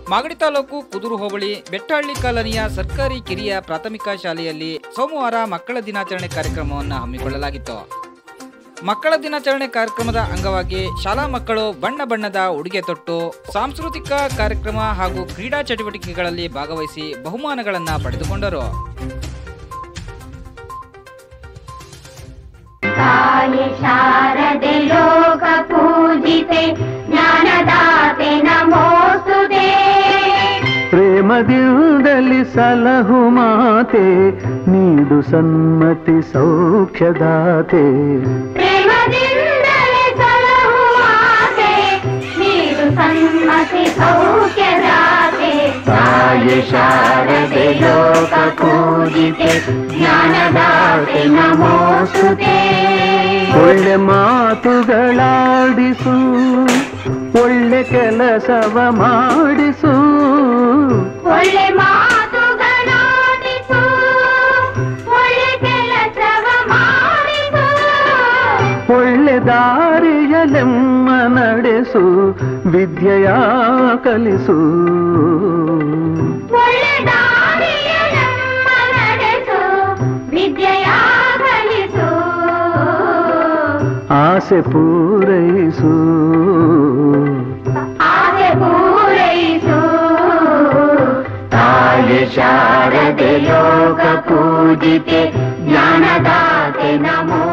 ಮಾಗಡಿ ತಾಲೂಕು ಕುದೂರು ಹೋಬಳಿ ಬೆಟ್ಟಹಳ್ಳಿ ಕಾಲನಿಯ ಸರ್ಕಾರಿ ಕಿರಿಯ ಪ್ರಾಥಮಿಕ ಶಾಲೆಯಲ್ಲಿ ಸೋಮವಾರ ಮಕ್ಕಳ ದಿನಾಚರಣೆ ಕಾರ್ಯಕ್ರಮವನ್ನು ಹಮ್ಮಿಕೊಳ್ಳಲಾಗಿತ್ತು ಮಕ್ಕಳ ದಿನಾಚರಣೆ ಕಾರ್ಯಕ್ರಮದ ಅಂಗವಾಗಿ ಶಾಲಾ ಮಕ್ಕಳು ಬಣ್ಣ ಬಣ್ಣದ ಉಡುಗೆ ತೊಟ್ಟು ಸಾಂಸ್ಕೃತಿಕ ಕಾರ್ಯಕ್ರಮ ಹಾಗೂ ಕ್ರೀಡಾ ಚಟುವಟಿಕೆಗಳಲ್ಲಿ ಭಾಗವಹಿಸಿ ಬಹುಮಾನಗಳನ್ನು ಪಡೆದುಕೊಂಡರು ಕಾಯೆ ಶಾರದೆ ಲೋಕ ಪೂಜಿತೆ ಜ್ಞಾನದಾತೆ ನಮೋಸ್ತುತೆ ಪ್ರೇಮದಿಂದಲಿ ಸಲಹು ಮಾತೆ ನೀಡು ಸನ್ಮತಿ ಸೌಖ್ಯದಾತೆ ಪ್ರೇಮದಿಂದಲೇ ಸಲಹು ಮಾತೆ ನೀಡು ಸನ್ಮತಿ ಸೌಖ್ಯದಾತೆ ತಾಯಿ ಶಾರದೆ ಲೋಕ ಪೂಜಿತೆ ಜ್ಞಾನದಾತೆ ನಮೋಸ್ತುತೆ ಒಳ್ಳೆ ಮಾತುಗಳಾಡಿಸು ಒಳ್ಳೆ ಕೆಲಸವ ಮಾಡಿಸು ಒಳ್ಳೆ ಮಾತುಗಳಾಡಿಸು ಒಳ್ಳೆ ಕೆಲಸವ ಮಾಡಿಸು ಒಳ್ಳೆ ದಾರಿಯಲೆಮ್ಮ ನಡೆಸು ವಿದ್ಯೆಯ ಕಲಿಸು ಒಳ್ಳೆ ದಾರಿಯ ನಮ್ಮ ನಡೆಸು ವಿದ್ಯೆಯ ಕಲಿಸು ಆಸೆ ಪೂರೈಸು ಆಸೆ ಪೂರೈಸು ತಾಯಿ ಶಾರದೆ ಲೋಕ ಪೂಜಿತೆ ಜ್ಞಾನದಾತೆ ನಮೋ